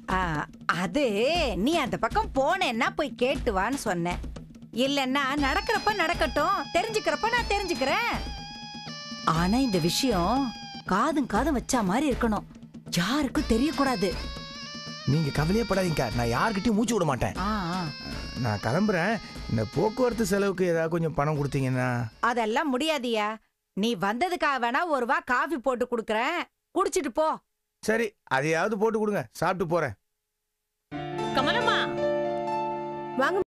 ஆ, அது நீ அந்த பக்கம் போனேன்னா போய் கேட்டு வான்னு சொன்னேன் இல்லன்னா நடக்கிறப்ப நடக்கட்டும் தெரிஞ்சுக்கிறப்ப நான் தெரிஞ்சுக்கிறேன் ஆனா இந்த விஷயம் காதும் காதும் வச்சா மாதிரி இருக்கணும் யாருக்கும் தெரியக்கூடாது நீங்க கவலையே படாதீங்க நான் யார்கிட்டயும் மூச்சு விட மாட்டேன் ஆ, ஆ. நான் கிளம்புறேன் இந்த போக்குவரத்து செலவுக்கு ஏதாவது கொஞ்சம் பணம் கொடுத்தீங்கன்னா அதெல்லாம் முடியாதியா நீ வந்ததுக்காக வேணா ஒரு வா காஃபி போட்டு குடுக்கறேன் குடிச்சிட்டு போ சரி அதையாவது போட்டு கொடுங்க சாப்பிட்டு போறேன் கமலம்மா வாங்க